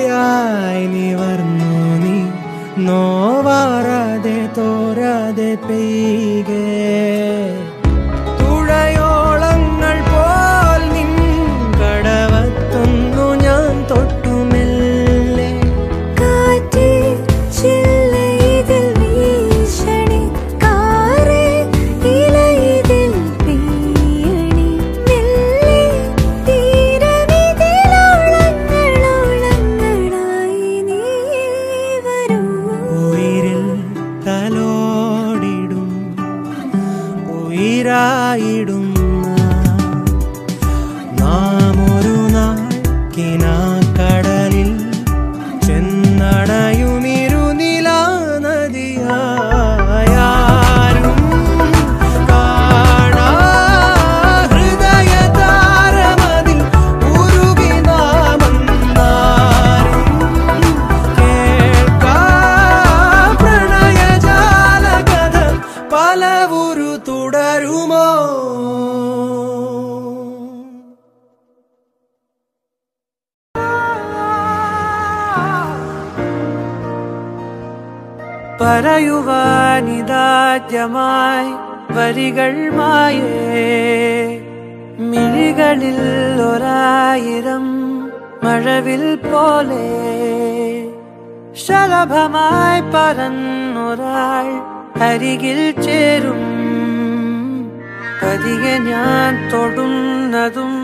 മഴയായി നീ വർന്നു നീ നോവാറാതെ തോരാതെ പെയ്കേ തുഴയോളങ്ങൾ പോൽ നിൻ കടവത്തൊന്നു ഞാൻ തൊട്ടുമെല്ലേ കാറ്റേ ചില്ലയിതിൽ വീശണി കാറേ ഇലയിതിൽ പെയ്യണി മെല്ലെ തീരമിതിലോളങ്ങളോളങ്ങളായി നീ വരൂ ഉയിരിൽ തലോടിടും ഉയിരായിടും നാം ഒരു നാൾ കിനാക്കടലിൽ ചെന്നടയുമിരുനിലാ നദിയായാരും കാണാ ഹൃദയതാരമതിൽ ഉരുകി നാമെന്നാരും കേൾക്കാ പ്രണയജാലകഥ പലവുരു തുടരുമോ പറയുവാനിതാദ്യമായി വരികൾ മായേ മിഴികളിൽ ഒരായിരം മഴവിൽ പോലെ ശലഭമായി പറന്നൊരാൾ അരികിൽ ചേരും പതിയെ ഞാൻ തൊടുന്നതും